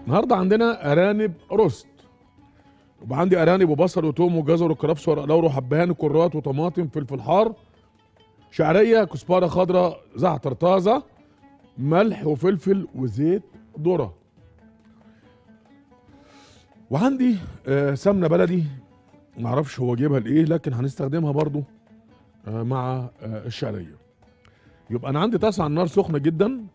النهارده عندنا ارانب روست يبقى عندي ارانب وبصل وتوم وجزر وكرفس ورق لورا وحبهان وكرات وطماطم فلفل حار شعريه كزبره خضراء زعتر طازه ملح وفلفل وزيت ذره وعندي آه سمنه بلدي معرفش هو جايبها لايه لكن هنستخدمها برضو آه مع آه الشعريه يبقى انا عندي طاسه على النار سخنه جدا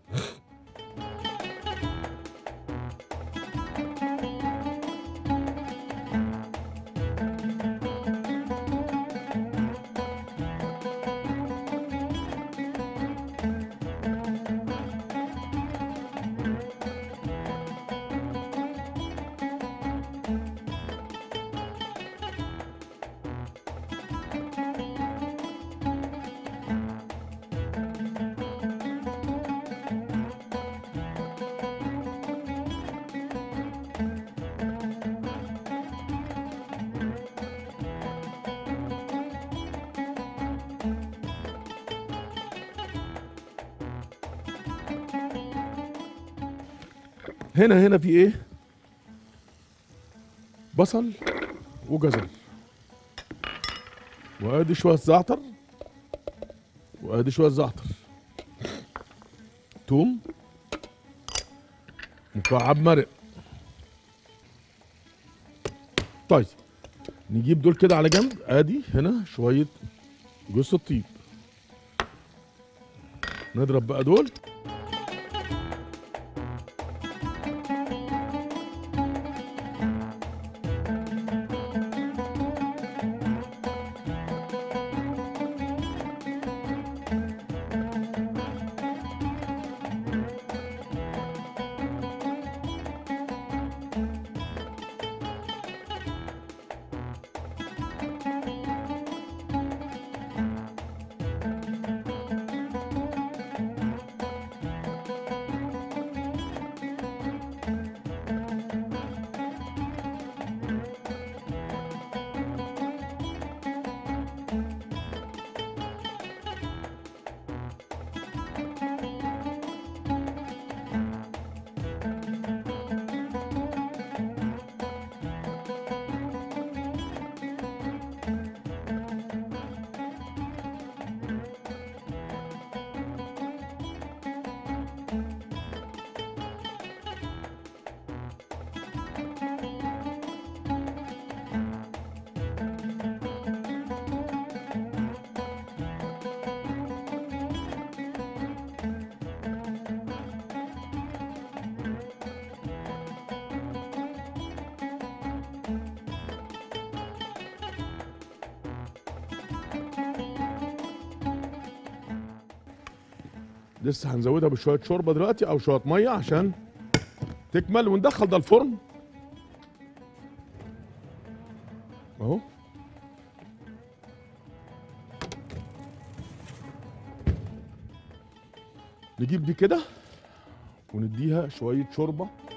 هنا هنا في ايه بصل وجزر وادي شويه زعتر وادي شويه زعتر توم مكعب مرق طيب نجيب دول كده على جنب ادي هنا شويه جوز الطيب نضرب بقى دول لسه هنزودها بشويه شوربه دلوقتي او شويه ميه عشان تكمل وندخل ده الفرن اهو نجيب دي كده ونديها شويه شوربه